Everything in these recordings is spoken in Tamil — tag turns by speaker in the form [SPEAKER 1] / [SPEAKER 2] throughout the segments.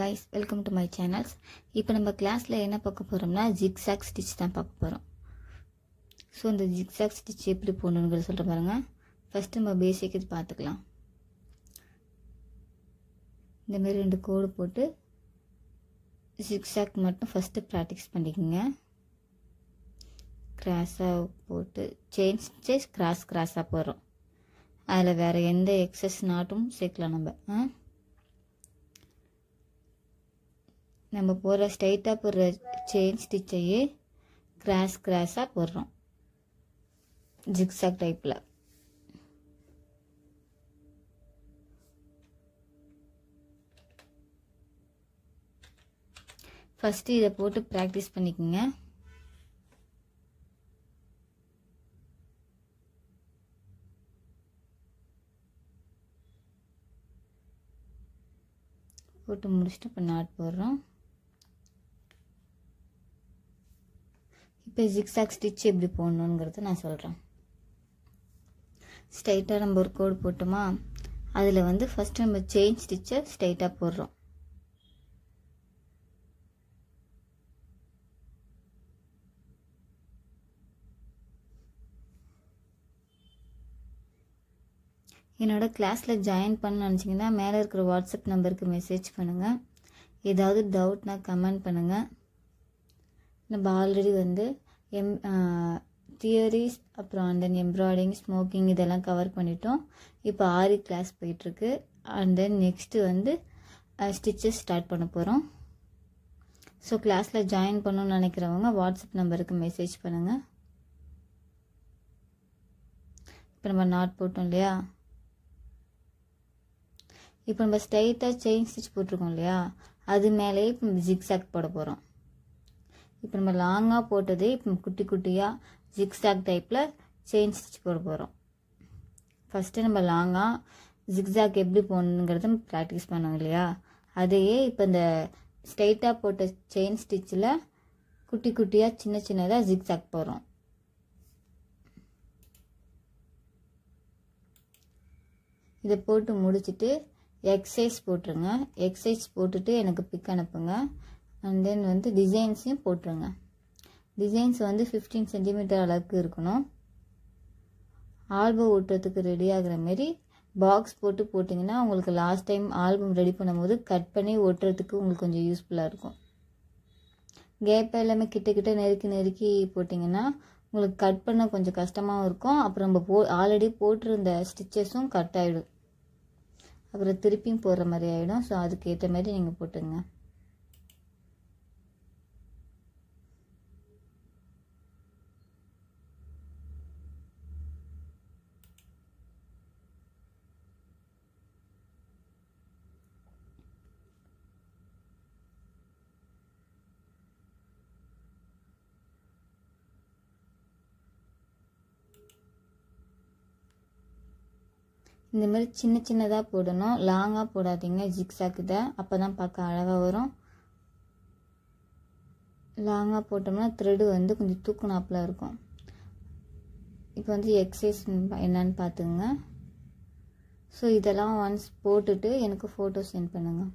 [SPEAKER 1] guys welcome to my channels இப்போ நம்ம கிளாஸில் என்ன பார்க்க போகிறோம்னா ஜிக்ஸாக் ஸ்டிச் தான் பார்க்க போகிறோம் ஸோ இந்த ஜிக்ஸாக் ஸ்டிச் எப்படி போடணுங்கிறத சொல்கிற பாருங்க ஃபஸ்ட்டு நம்ம பேசிக் இது பார்த்துக்கலாம் இந்த மாதிரி ரெண்டு கோடு போட்டு ஜிக்ஸாக் மட்டும் ஃபஸ்ட்டு ப்ராக்டிஸ் பண்ணிக்கோங்க கிராஸாக போட்டு செயின் ஸ்டிச்சஸ் கிராஸ் கிராஸாக போடுறோம் அதில் வேறு எந்த எக்ஸஸ் நாட்டும் சேர்க்கலாம் நம்ம ஆ நம்ம போடுற ஸ்ட்ரைட்டாக போடுற செயின் ஸ்டிச்சையே கிராஸ் கிராஸாக போடுறோம் ஜிக்ஸாக் டைப்பில் ஃபஸ்ட்டு இதை போட்டு ப்ராக்டிஸ் பண்ணிக்கோங்க போட்டு முடிச்சுட்டு இப்போ நாட் போடுறோம் இப்போ ஜிக்ஸாக் ஸ்டிச் எப்படி போடணுங்கிறத நான் சொல்கிறேன் ஸ்ட்ரைட்டாக நம்ம ஒரு கோடு போட்டோமா அதில் வந்து ஃபஸ்ட்டு நம்ம செயின் ஸ்டிச்சை ஸ்ட்ரைட்டாக போடுறோம் என்னோடய கிளாஸில் ஜாயின் பண்ண நினச்சிங்கன்னா மேலே இருக்கிற வாட்ஸ்அப் நம்பருக்கு மெசேஜ் பண்ணுங்கள் ஏதாவது டவுட்னா கமெண்ட் பண்ணுங்கள் நம்ம ஆல்ரெடி வந்து எம் தியரிஸ் அப்புறம் அண்ட் தென் எம்ப்ராய்டிங் ஸ்மோக்கிங் இதெல்லாம் கவர் பண்ணிட்டோம் இப்போ ஆரி கிளாஸ் போயிட்டுருக்கு அண்ட் தென் நெக்ஸ்ட்டு வந்து ஸ்டிச்சஸ் ஸ்டார்ட் பண்ண போகிறோம் ஸோ கிளாஸில் ஜாயின் பண்ணணும்னு நினைக்கிறவங்க வாட்ஸ்அப் நம்பருக்கு மெசேஜ் பண்ணுங்கள் இப்போ நம்ம நாட் போட்டோம் இல்லையா இப்போ நம்ம ஸ்ட்ரைட்டாக செயின் ஸ்டிச் போட்டிருக்கோம் இல்லையா அது மேலேயே இப்போ ஜிக்ஸாக் போட போகிறோம் இப்போ நம்ம லாங்காக போட்டதே இப்போ குட்டி குட்டியாக ஜிக்ஸாக் டைப்பில் செயின் ஸ்டிச் போட போகிறோம் ஃபஸ்ட்டு நம்ம லாங்காக ஜிக்ஸாக் எப்படி போடணுங்கிறத ப்ராக்டிஸ் பண்ணோம் இல்லையா அதையே இப்போ இந்த ஸ்ட்ரைட்டாக போட்ட செயின் ஸ்டிச்சில் குட்டி குட்டியாக சின்ன சின்னதாக ஜிக்ஸாக் போகிறோம் இதை போட்டு முடிச்சுட்டு எக்ஸசைஸ் போட்டுருங்க எக்ஸசைஸ் போட்டுட்டு எனக்கு பிக் அனுப்புங்க அண்ட் தென் வந்து டிசைன்ஸையும் போட்டுருங்க டிசைன்ஸ் வந்து ஃபிஃப்டீன் சென்டிமீட்டர் அளவுக்கு இருக்கணும் ஆல்பம் ஓட்டுறதுக்கு ரெடி ஆகிற மாரி பாக்ஸ் போட்டு போட்டிங்கன்னா உங்களுக்கு லாஸ்ட் டைம் ஆல்பம் ரெடி பண்ணும்போது கட் பண்ணி ஓட்டுறதுக்கு உங்களுக்கு கொஞ்சம் யூஸ்ஃபுல்லாக இருக்கும் கேப் எல்லாமே கிட்ட கிட்ட நெருக்கி நெருக்கி போட்டிங்கன்னா உங்களுக்கு கட் பண்ண கொஞ்சம் கஷ்டமாகவும் இருக்கும் அப்புறம் நம்ம போ ஆல்ரெடி போட்டிருந்த ஸ்டிச்சஸும் கட் ஆகிடும் அப்புறம் திருப்பியும் போடுற மாதிரி ஆகிடும் ஸோ அதுக்கு ஏற்ற மாதிரி நீங்கள் போட்டுங்க இந்த மாதிரி சின்ன சின்னதாக போடணும் லாங்காக போடாதீங்க ஜிக்ஸாக்கு தான் அப்போ தான் பார்க்க அழகாக வரும் லாங்காக போட்டோம்னா த்ரெடு வந்து கொஞ்சம் தூக்குனாப்பில் இருக்கும் இப்போ வந்து எக்ஸசைஸ் என்னன்னு பார்த்துங்க ஸோ இதெல்லாம் ஒன்ஸ் போட்டுட்டு எனக்கு ஃபோட்டோ சென்ட் பண்ணுங்கள்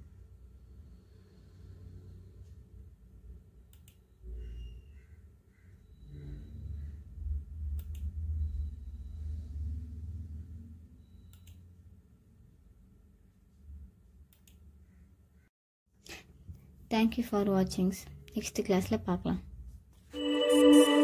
[SPEAKER 1] தேங்க்யூ ஃபார் வாட்சிங்ஸ் நெக்ஸ்ட் கிளாஸில் பார்க்கலாம்